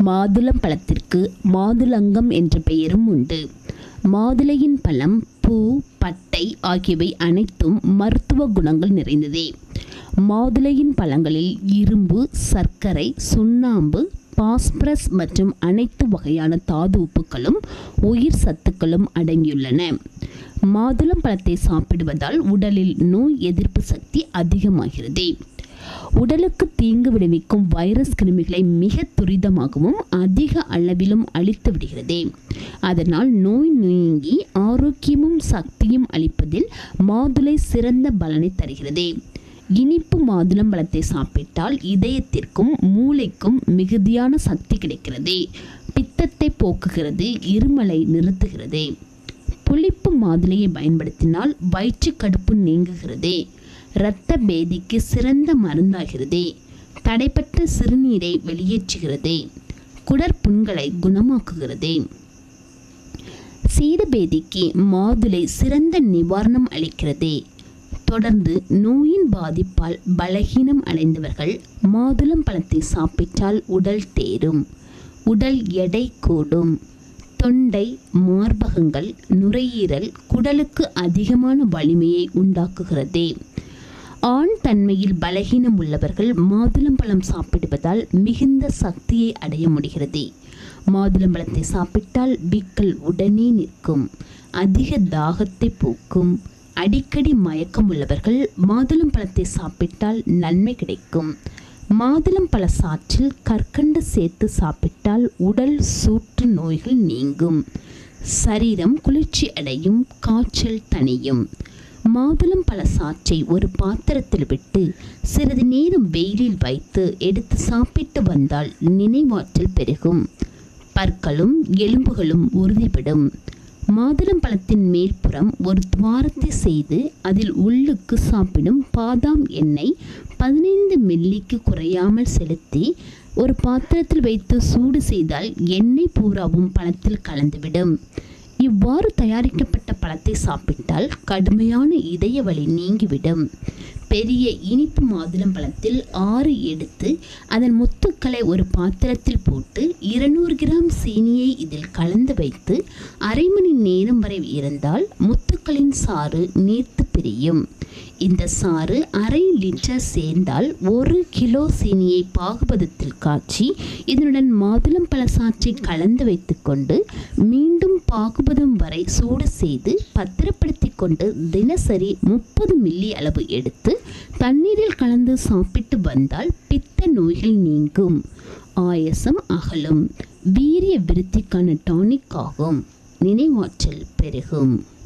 மாதுளம் பழத்திற்கு மாதுளங்கம் என்ற பெயரும் உண்டு மாதுளையின் பழம் பூ பட்டை ஆகியவை அனைத்தும் மருத்துவ குணங்கள் நிறைந்ததே மாதுளையின் பழங்களில் இரும்பு சர்க்கரை சுண்ணாம்பு பாஸ்பரஸ் மற்றும் அனைத்து வகையான தாது உப்புக்களும் உயிர் சத்துக்களும் அடங்கியுள்ளன மாதுளம் பழத்தை சாப்பிடுவதால் உடலில் நோய் எதிர்ப்பு சக்தி அதிகமாகிறது உடலுக்கு தீங்கு விளைவிக்கும் வைரஸ் கிருமிகளை மிக துரிதமாகவும் அதிக அளவிலும் அழித்து விடுகிறது அதனால் நோய் நீங்கி ஆரோக்கியமும் சக்தியும் அளிப்பதில் மாதுளை சிறந்த பலனை தருகிறது இனிப்பு மாதுளம் பழத்தை சாப்பிட்டால் இதயத்திற்கும் மூளைக்கும் மிகுதியான சக்தி கிடைக்கிறது பித்தத்தை போக்குகிறது இருமலை நிறுத்துகிறது புளிப்பு மாதுளையை பயன்படுத்தினால் வயிற்றுக்கடுப்பு நீங்குகிறது இரத்த பேதிக்கு சிறந்த மருந்தாகிறது தடைப்பட்ட சிறுநீரை வெளியேற்றுகிறது குடற்புண்களை குணமாக்குகிறது சீதபேதிக்கு மாதுளை சிறந்த நிவாரணம் அளிக்கிறது தொடர்ந்து நோயின் பாதிப்பால் பலகீனம் அடைந்தவர்கள் மாதுளம் பழத்தை சாப்பிட்டால் உடல் தேரும் உடல் எடை கூடும் தொண்டை மார்பகங்கள் நுரையீரல் குடலுக்கு அதிகமான வலிமையை உண்டாக்குகிறது ஆண் தன்மையில் பலகீனம் உள்ளவர்கள் மாதுளம்பழம் சாப்பிடுவதால் மிகுந்த சக்தியை அடைய முடிகிறது மாதுளம்பழத்தை சாப்பிட்டால் பிக்கல் உடனே நிற்கும் அதிக தாகத்தை போக்கும் அடிக்கடி மயக்கம் உள்ளவர்கள் மாதுளம் பழத்தை சாப்பிட்டால் நன்மை கிடைக்கும் மாதுளம் பழ சாற்றில் கற்கண்டு சேர்த்து சாப்பிட்டால் உடல் சூற்று நோய்கள் நீங்கும் சரீரம் குளிர்ச்சி அடையும் காய்ச்சல் தணியும் மாதுளம் பழ சாற்றை ஒரு பாத்திரத்தில் விட்டு சிறிது நேரம் வெயிலில் வைத்து எடுத்து சாப்பிட்டு வந்தால் நினைவாற்றல் பெருகும் பற்களும் எலும்புகளும் உறுதிப்படும் மாதுளம் பழத்தின் மேல்புறம் ஒரு துவாரத்தை செய்து அதில் உள்ளுக்கு சாப்பிடும் பாதாம் எண்ணெய் பதினைந்து மில்லிக்கு குறையாமல் செலுத்தி ஒரு பாத்திரத்தில் வைத்து சூடு செய்தால் எண்ணெய் பூராவும் பழத்தில் கலந்துவிடும் இவ்வாறு தயாரிக்கப்பட்ட பழத்தை சாப்பிட்டால் கடுமையான இதய வலி நீங்கிவிடும் பெரிய இனிப்பு மாதுளம் பழத்தில் ஆறு எடுத்து அதன் முத்துக்களை ஒரு பாத்திரத்தில் போட்டு இருநூறு கிராம் சீனியை இதில் கலந்து வைத்து அரை மணி நேரம் வரை இருந்தால் முத்துக்களின் சாறு நீர்த்து பிரியும் இந்த சாறு அரை லிட்டர் சேர்ந்தால் ஒரு கிலோ சீனியை பாகுபதத்தில் காய்ச்சி இதனுடன் மாதுளம் பழ சாற்றை கலந்து வைத்துக்கொண்டு மீண்டும் பாகுபதம் வரை சூடு செய்து பத்திரப்படுத்தி கொண்டு தினசரி முப்பது மில்லி அளவு எடுத்து தண்ணீரில் கலந்து சாப்பிட்டு வந்தால் பித்த நோய்கள் நீங்கும் ஆயசம் அகலும் வீரிய விருத்திக்கான டானிக் ஆகும் நினைவாற்றல் பெருகும்